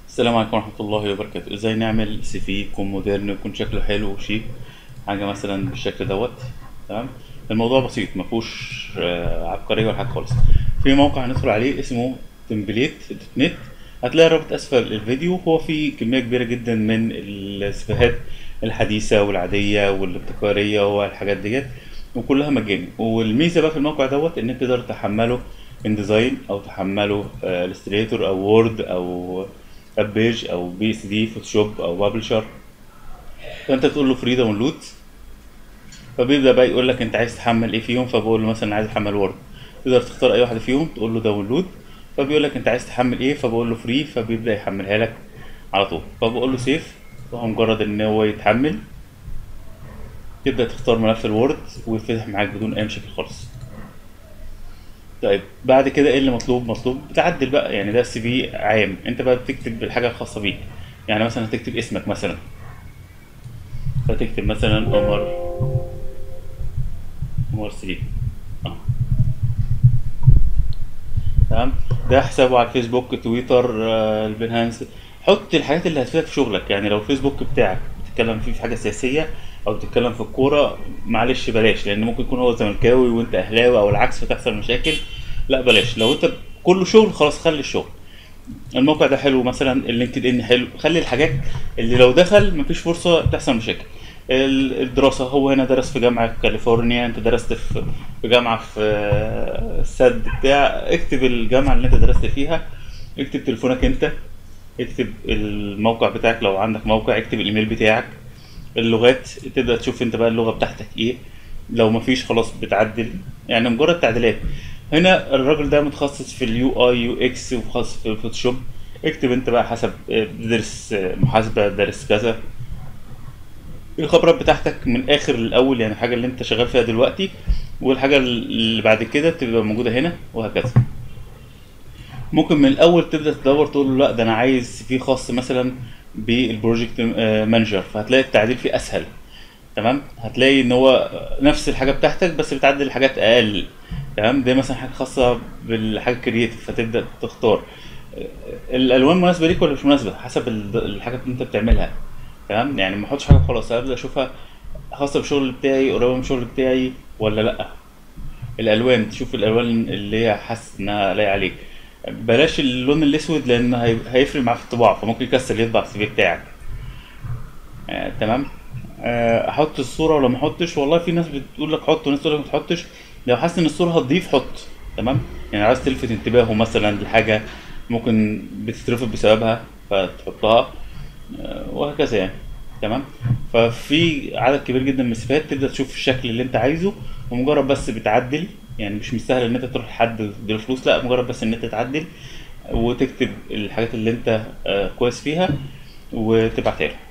السلام عليكم ورحمة الله وبركاته ازاي نعمل سي في يكون مودرن يكون شكله حلو وشيك حاجة مثلا بالشكل دوت تمام الموضوع بسيط مفهوش آه، عبقرية ولا حاجة خالص في موقع هندخل عليه اسمه تمبليت دوت نت هتلاقي الرابط اسفل الفيديو هو فيه كمية كبيرة جدا من السيفيهات الحديثة والعادية والابتكارية والحاجات ديت وكلها مجاني والميزة بقى في الموقع دوت ان انت تقدر تحمله انديزاين او تحمله الستريتور او وورد او اب بيج او بي اس دي فوتوشوب او بابلشر فانت تقول له فري داونلود فبيبدا بقى يقول لك انت عايز تحمل ايه فيهم فبقول له مثلا عايز احمل وورد تقدر تختار اي واحده فيهم تقول له داونلود فبيقول لك انت عايز تحمل ايه فبقول له فري فبيبدا يحملها لك على طول فبقول له سيف وهو مجرد ان هو يتحمل تبدا تختار ملف الوورد ويتفتح معاك بدون اي مشاكل خالص طيب بعد كده ايه اللي مطلوب مطلوب تعدل بقى يعني ده السي في عام انت بقى بتكتب الحاجه الخاصه بيك يعني مثلا هتكتب اسمك مثلا فتكتب مثلا عمر عمر سليم اه تمام ده حسابه على الفيسبوك تويتر آه، البنهانس حط الحاجات اللي هتفيدك في شغلك يعني لو الفيسبوك بتاعك بتتكلم فيه في حاجه سياسيه او بتتكلم في الكوره معلش بلاش لان ممكن يكون هو زملكاوي وانت اهلاوي او العكس فتحصل مشاكل لا بلاش لو انت كله شغل خلاص خلي الشغل الموقع ده حلو مثلا اللينكد ان حلو خلي الحاجات اللي لو دخل مفيش فرصه تحصل مشاكل ال- الدراسه هو هنا درس في جامعه كاليفورنيا انت درست في في جامعه في آه، السد بتاع اكتب الجامعه اللي انت درست فيها اكتب تليفونك انت اكتب الموقع بتاعك لو عندك موقع اكتب الايميل بتاعك اللغات تبدا تشوف انت بقى اللغه بتاعتك ايه لو مفيش خلاص بتعدل يعني مجرد تعديلات هنا الراجل ده متخصص في اليو اي يو اكس وخاص في الفوتوشوب اكتب انت بقى حسب آه، درس آه، محاسبه درس كذا الخبرات بتاعتك من اخر الاول يعني الحاجه اللي انت شغال فيها دلوقتي والحاجه اللي بعد كده تبقى موجوده هنا وهكذا ممكن من الاول تبدا تدور تقول له لا ده انا عايز في خاص مثلا بالبروجكت مانجر فهتلاقي التعديل فيه اسهل تمام هتلاقي ان هو نفس الحاجه بتاعتك بس بتعدل الحاجات اقل تمام ده مثلا حاجه خاصه بالحاجه كرييتيف فتبدا تختار الالوان مناسبه ليك ولا مش مناسبه حسب ال- الحاجه اللي انت بتعملها تمام يعني ما احطش حاجه خلاص ابدا اشوفها خاصه بالشغل بتاعي قريبه من الشغل بتاعي ولا لا الالوان تشوف الالوان اللي هي حاسس انها لايقه عليك بلاش اللون الاسود لان هي- هيفرق معاك في الطباعه فممكن يكسر يطبع السي في بتاعك آه، تمام آه، احط الصوره ولا ما احطش والله في ناس بتقول لك حط وناس تقول لك ما تحطش لو حاسس ان الصوره هتضيف حط تمام يعني عايز تلفت انتباهه مثلا لحاجه ممكن بتترفض بسببها فتحطها آه، وهكذا يعني تمام ففي عدد كبير جدا من الصفات تبدا تشوف الشكل اللي انت عايزه ومجرد بس بتعدل يعني مش مستاهل ان انت تروح لحد تديله فلوس لا مجرد بس ان انت تعدل وتكتب الحاجات اللي انت آه، كويس فيها وتبعتها له